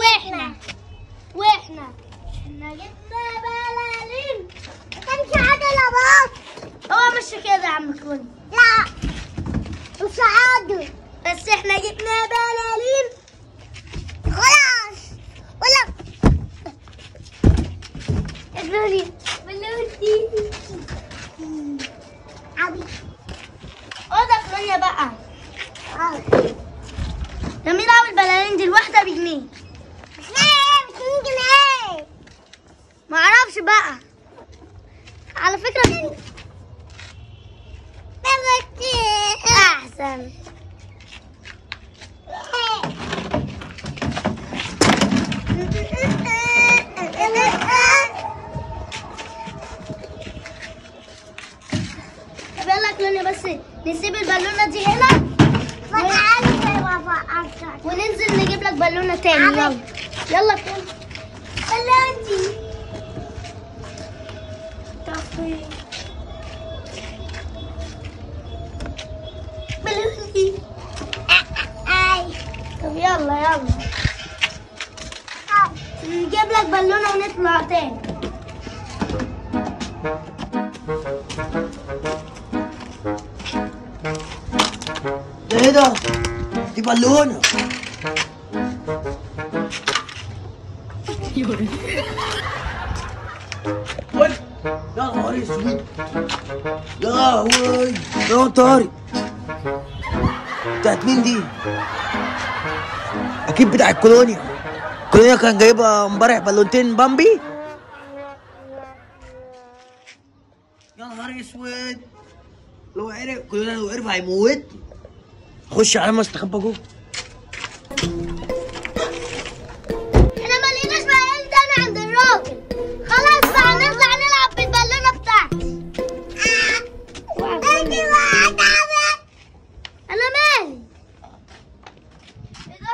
واحنا واحنا احنا جبنا بلالين تمشي عدل باص هو مش كده يا عم كوني لا مش عدل بس احنا جبنا بلالين خلاص ولا بلالين بلالين عبي اوضه ثانية بقى اه جميل قوي البلالين دي الواحدة بجنيه ايه باتنين جنيه ما اعرفش بقى على فكرة احسن طب يلا كلنا بس نسيب البالونة دي هنا وننزل نجيب لك بالونة تاني يلا يلا كلنا بلونتي طفي بلونتي طب يلا يلا نجيب لك بالونة ونطلع تاني ده ايه ده؟ دي بالونة ود يا نهار اسود يا لهوي يا طارق بتاعت مين دي؟ اكيد بتاع الكولونيا الكولونيا كان جايبها امبارح بالونتين بامبي يا نهار اسود لو عرف كلنا لو عرف هيموتني خش على ما استخبى جوه احنا ما لقيناش بلالين تاني عند الراجل خلاص بقى نطلع نلعب بالبالونة بتاعتي انا مالي ايه ده؟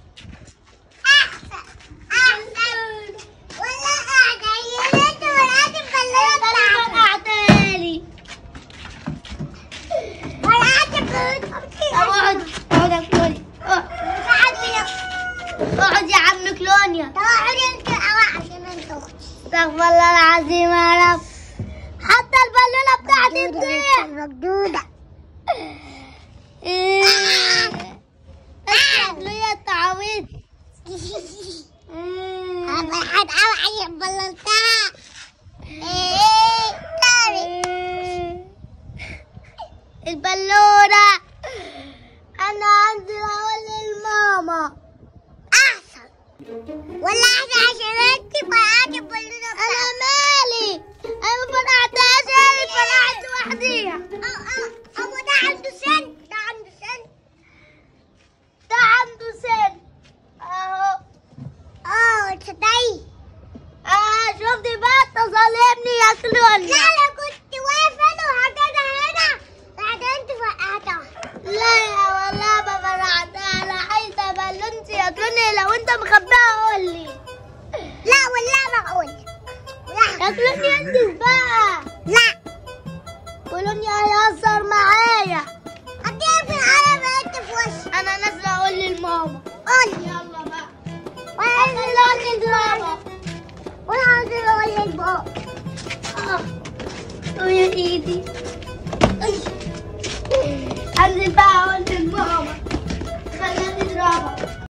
قعدالي طب اقعد اقعد يا كلونيا اقعد يا عم كلونيا استغفر الله العظيم يا رب حتى البالونة بتاعتي تضيع مردودة إيه. بس يا تعويض أنا حد أوعي بلنتها إيه تاني البالونة أنا عندي أقول للماما أحسن ولا أحسن عشان أنت فرقعتي بلونة أنا مالي أنا ما فرقعتهاش أنا فرقعت لوحديها أبو ده عنده سن ده عنده سن ده عنده سن أهو اه تصدقي آه شفتي بقى أنت ظالمني يا لا كلونيا انا كنت واقفه انا وحطيتها هنا بعدين انت فرقعتها لا يا والله ما فرقعتها أنا عايزة بالونتي يا كلونيا لو أنت مخبيها قول لي لا والله ما اقول لا يا كلونيا انجز بقى لا كلونيا هيهزر معايا هديها في العالم انت في وشي أنا نازلة أقول للماما قول يلا بقى وانا أنزل أقول للماما وانا عاوز اقول للبابا آه. ويا ايدي انزل بقى اقول للماما خليها تضربها